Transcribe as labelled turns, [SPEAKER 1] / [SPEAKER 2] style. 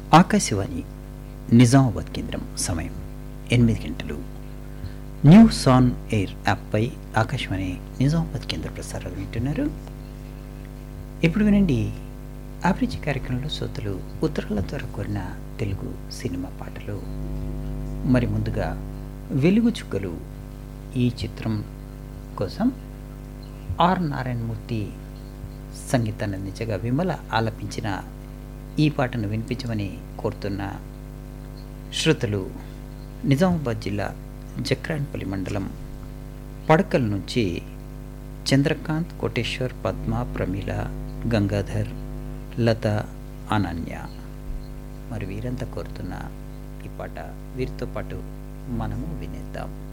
[SPEAKER 1] ఆకాశవాణి నిజామాబాద్ కేంద్రం సమయం ఎనిమిది గంటలు న్యూస్ ఆన్ ఎయిర్ యాప్పై ఆకాశవాణి నిజామాబాద్ కేంద్ర ప్రసారాలు వింటున్నారు ఇప్పుడు వినండి అభిరుచి కార్యక్రమంలో శ్రోతలు ఉత్తరాల ద్వారా కోరిన తెలుగు సినిమా పాటలు మరి ముందుగా వెలుగు చుక్కలు ఈ చిత్రం కోసం ఆర్ నారాయణమూర్తి సంగీతాన్ని అందించగా విమల ఆలపించిన ఈ పాటను వినిపించమని కోరుతున్న శ్రోతలు నిజామాబాద్ జిల్లా జక్రాన్పల్లి మండలం పడకల్ నుంచి చంద్రకాంత్ కోటేశ్వర్ పద్మ ప్రమీల గంగాధర్ లత అనన్య మరి వీరంతా కోరుతున్న ఈ పాట వీరితో పాటు మనము వినేద్దాం